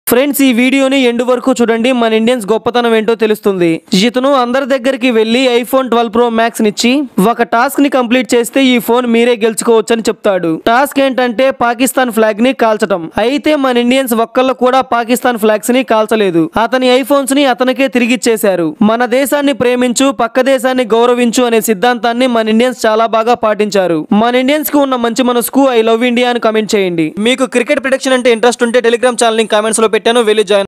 friends ఈ వీడియోని ఎండు వరకు చూడండి మన ఇండియన్స్ గొప్పతనం ఏంటో తెలుస్తుంది ఇతను అందరి దగ్గరికి వెళ్లి ఐఫోన్ ట్వెల్వ్ ప్రో మ్యాక్స్ నిచ్చి ఒక టాస్క్ ని కంప్లీట్ చేస్తే ఈ ఫోన్ మీరే గెలుచుకోవచ్చు అని చెప్తాడు టాస్క్ ఏంటంటే పాకిస్తాన్ ఫ్లాగ్ ని కాల్చడం అయితే మన ఇండియన్స్ ఒక్కళ్ళు కూడా పాకిస్తాన్ ఫ్లాగ్స్ ని కాల్చలేదు అతని ఐఫోన్స్ ని అతనికే తిరిగిచ్చేశారు మన దేశాన్ని ప్రేమించు పక్క దేశాన్ని గౌరవించు అనే సిద్ధాంతాన్ని మన ఇండియన్స్ చాలా బాగా పాటించారు మన ఇండియన్స్ కు ఉన్న మంచి మనసుకు ఐ లవ్ ఇండియా అని కామెంట్ చేయండి మీకు క్రికెట్ ప్రొడక్షన్ అంటే ఇంట్రెస్ట్ ఉంటే టెలిగ్రామ్ ఛానల్ కామెంట్స్ లో పెట్టాను వెళ్ళి జాయిన్